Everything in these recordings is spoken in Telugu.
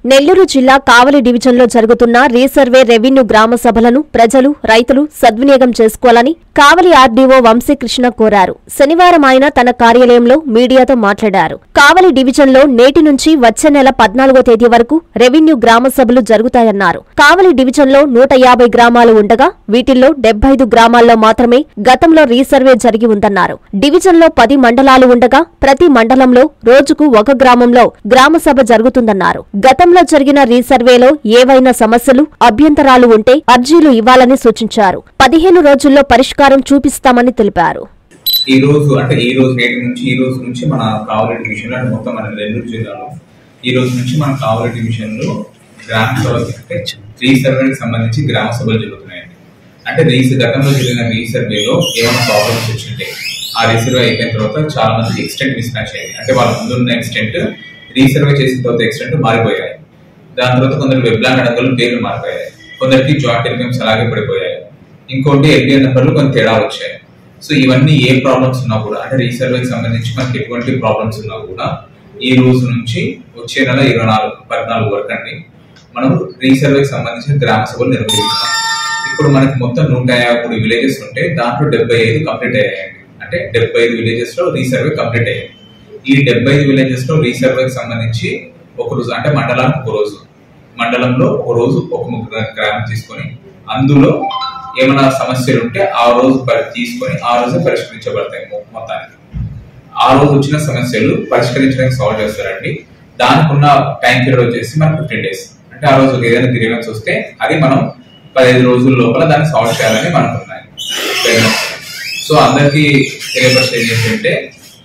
నెల్లూరు జిల్లా కావలి డివిజన్లో జరుగుతున్న రీసర్వే రెవెన్యూ గ్రామ సభలను ప్రజలు రైతులు సద్వినియోగం చేసుకోవాలని కావలి ఆర్డీఓ వంశీకృష్ణ కోరారు శనివారం ఆయన తన కార్యాలయంలో మీడియాతో మాట్లాడారు కావలి డివిజన్లో నేటి నుంచి వచ్చే నెల పద్నాలుగో తేదీ వరకు రెవెన్యూ గ్రామ సభలు జరుగుతాయన్నారు కావలి డివిజన్లో నూట యాభై గ్రామాలు ఉండగా వీటిల్లో డెబ్బై ఐదు గ్రామాల్లో మాత్రమే గతంలో రీసర్వే జరిగి ఉందన్నారు డివిజన్లో పది మండలాలు ఉండగా ప్రతి మండలంలో రోజుకు ఒక గ్రామంలో గ్రామ సభ జరుగుతుందన్నారు గతంలో జరిగిన రీసర్వేలో ఏవైనా సమస్యలు అభ్యంతరాలు ఉంటే అర్జీలు ఇవ్వాలని సూచించారు పదిహేను రోజుల్లో పరిష్కారం చూపిస్తామని తెలిపారు ఈ రోజు అంటే ఈ రోజు నేటి నుంచి ఈ రోజు నుంచి మన కావలి డివిజన్ అంటే మొత్తం మన నెల్లూరు జిల్లాలో ఈ రోజు నుంచి మన కావలి డివిజన్ లో గ్రామ సభ అంటే రీసర్వేకి సంబంధించి గ్రామ సభలు జరుగుతున్నాయండి అంటే రీస్ గతంలో జరిగిన రీసర్వేలో ఏమైనా ప్రాబ్లమ్స్ వచ్చింటే ఆ రీసర్వే అయిపోయిన తర్వాత చాలా మందికి ఎక్స్టెంట్ మిస్ మ్యాచ్ అయింది అంటే వాళ్ళ ముందున్న ఎక్స్టెంట్ రీసర్వే చేసిన తర్వాత ఎక్స్టెంట్ మారిపోయాయి దాని తర్వాత కొందరు వెబ్లాంగ్ అడంగలు పేర్లు మారిపోయాయి కొందరికి జాయింట్ ఇన్కమ్స్ అలాగే పడిపోయాయి ఇంకోటి ఎల్పిఎన్ నెంబర్లు కొంత తేడా వచ్చాయి సో ఇవన్నీ ఏ ప్రాబ్లమ్స్ ఉన్నా కూడా అంటే రీసర్వేకి సంబంధించి మనకి ఎటువంటి ప్రాబ్లమ్స్ ఉన్నా కూడా ఈ రోజు నుంచి వచ్చే నెల ఇరవై నాలుగు పద్నాలుగు వరకు అండి మనం రీసర్వేకి సంబంధించిన గ్రామ సభలు నిర్వహిస్తున్నాం ఇప్పుడు మనకి మొత్తం నూట యాభై మూడు విలేజెస్ ఉంటే దాంట్లో డెబ్బై ఐదు కంప్లీట్ అయ్యాయండి అంటే డెబ్బై ఐదు విలేజెస్ లో రీసర్వే కంప్లీట్ అయ్యాయి ఈ డెబ్బై ఐదు విలేజెస్ లో రీసర్వేకి సంబంధించి ఒక రోజు అంటే మండలానికి ఒక రోజు మండలంలో ఒక రోజు ఒక ముగ్గురు గ్రామం తీసుకొని అందులో ఏమైనా సమస్యలు ఉంటే ఆ రోజు పరి- తీసుకొని ఆ రోజు పరిష్కరించబడతాయి మొ- మొత్తానికి ఆ రోజు వచ్చిన సమస్యలు పరిష్కరించడానికి సాల్వ్ చేస్తారండి దానికి ఉన్న టైం పీరియడ్ వచ్చేసి మనకు ఫిఫ్టీన్ డేస్ అంటే ఆ రోజు ఏదైనా గ్రీవెన్స్ వస్తే అది మనం పదిహేను రోజుల లోపల దాన్ని సాల్వ్ చేయాలని మనకు ఉన్నాయి సో అందరికీ తెలియపరిచేది ఏంటంటే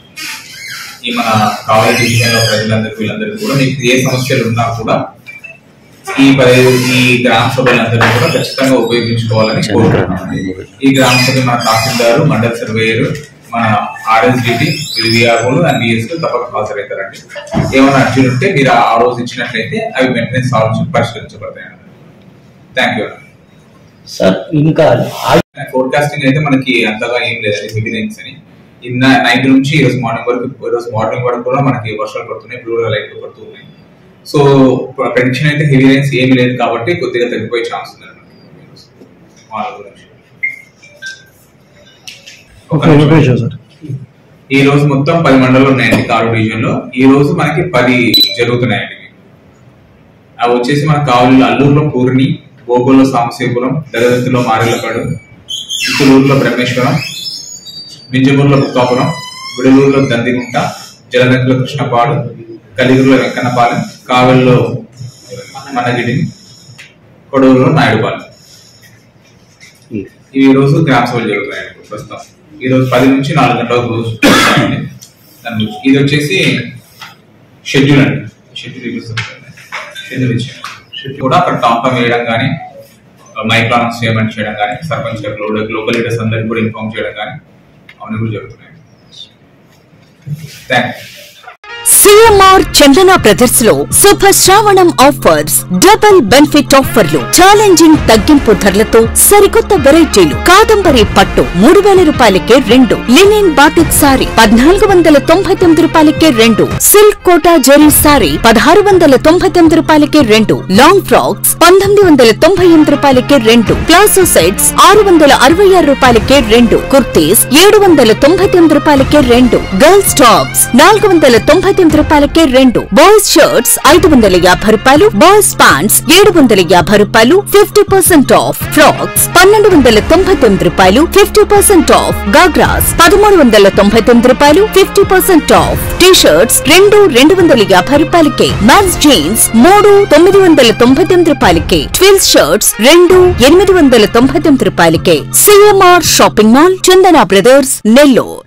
ఈ మన కావాలి డివిజన్ లో ప్రజలందరికీ వీళ్ళందరికీ కూడా మీకు ఏ సమస్యలు ఉన్నా కూడా ఈ పదిహేను ఈ గ్రామ సభలందరినీ కూడా ఖచ్చితంగా ఉపయోగించుకోవాలని కోరుకుంటున్నాను ఈ గ్రామ సభ మన తహసీల్దారు మండల సర్వేయర్ మన ఆర్ఎస్డిటి విఆర్ఓలు అండ్ బిఎస్ తప్పక హాజరవుతారండి ఏమైనా అర్జీలు ఉంటే మీరు ఆ రోజు ఇచ్చినట్లయితే అవి వెంటనే సాల్వ్ చేసి పరిష్కరించబడతాయి థ్యాంక్ యూ సార్ ఇంకా ఆ- ఫోర్కాస్టింగ్ అయితే మనకి అంతగా ఏం లేదండి హెవీ రైన్స్ అని ఇన్న నైట్ నుంచి ఈ రోజు మార్నింగ్ వరకు ఈ రోజు మార్నింగ్ వరకు కూడా మనకి వర్షాలు పడుతున్నాయి బ్లూ లైట్ పడుతూ ఉన్నాయి సో ప్రెడిక్షన్ అయితే హెవీ రైన్స్ ఏమీ లేదు కాబట్టి కొద్దిగా తగ్గిపోయే ఛాన్స్ ఉంది వాళ్ళ గురించి ఒక ఒక నిమిషం. నిమిషం సార్ ఈ రోజు మొత్తం పది మండలాలు ఉన్నాయండి కారు డివిజన్ లో ఈ రోజు మనకి పది జరుగుతున్నాయండి ఇవి. అవి వచ్చేసి మనకు కావాలి అల్లూరులో పూర్ణి గోకుల్లో సాంబశివపురం దగదత్తిలో మారేలపాడు చిత్తూరులో బ్రహ్మేశ్వరం బింజమూరులో బుక్కాపురం విడలూరులో దందిగుంట జలదంకలో కృష్ణపాడు కలిగిరిలో వెంకన్నపాలెం కావలిలో మనగిడి కొడవూరులో నాయుడుపాలెం ఇవి ఈ రోజు గ్రామ సభలు జరుగుతున్నాయండి ప్రస్తుతం ఈ రోజు పది నుంచి నాలుగు గంటల వరకు రోజు జరుగుతాయండి. దాని గురించి ఇది వచ్చేసి షెడ్యూల్ అండి షెడ్యూల్ షెడ్యూల్ ఇచ్చాను షెడ్యూల్ కూడా అక్కడ టౌన్ ప్లాన్ వేయడం కానీ మైక్ అనౌన్స్ చేయమని చేయడం కానీ సర్పంచ్ గారు లోకల్ లీడర్స్ అందరికి కూడా ఇన్ఫార్మ్ చేయడం కానీ అవన్నీ కూడా జరుగుతున్నాయి థ్యాంక్ సిఎంఆర్ చందన బ్రదర్స్ లో శుభ శ్రావణం ఆఫర్స్ డబుల్ బెనిఫిట్ ఆఫర్లు ఛాలెంజింగ్ తగ్గింపు ధరలతో సరికొత్త వెరైటీలు కాదంబరి పట్టు మూడు వేల రూపాయలకే రెండు లినిన్ బాటిక్ సారీ పద్నాలుగు వందల తొంభై తొమ్మిది రూపాయలకే రెండు సిల్క్ కోటా జెరీ సారీ పదహారు వందల తొంభై తొమ్మిది రూపాయలకే రెండు లాంగ్ ఫ్రాక్స్ పంతొమ్మిది వందల తొంభై ఎనిమిది రూపాయలకే రెండు ప్లాసో సెట్స్ ఆరు వందల అరవై ఆరు రూపాయలకే రెండు కుర్తీస్ ఏడు వందల తొంభై తొమ్మిది రూపాయలకే రెండు గర్ల్స్ టాప్స్ నాలుగు వందల తొంభై తొమ్మిది రూపాయలకే రెండు బాయ్స్ షర్ట్స్ ఐదు వందల యాభై రూపాయలు బాయ్స్ ప్యాంట్స్ ఏడు వందల యాభై రూపాయలు ఫిఫ్టీ పర్సెంట్ ఆఫ్ ఫ్రాక్స్ పన్నెండు వందల తొంభై తొమ్మిది రూపాయలు ఫిఫ్టీ పర్సెంట్ ఆఫ్ గాగ్రాస్ పదమూడు వందల తొంభై తొమ్మిది రూపాయలు fifty percent off T shirts రెండు రెండు వందల యాభై రూపాయలకే మ్యాన్స్ జీన్స్ మూడు తొమ్మిది వందల తొంభై తొమ్మిది రూపాయలకే ట్విల్స్ షర్ట్స్ రెండు ఎనిమిది వందల తొంభై తొమ్మిది రూపాయలకే CMR shopping mall Chandana brothers Nellore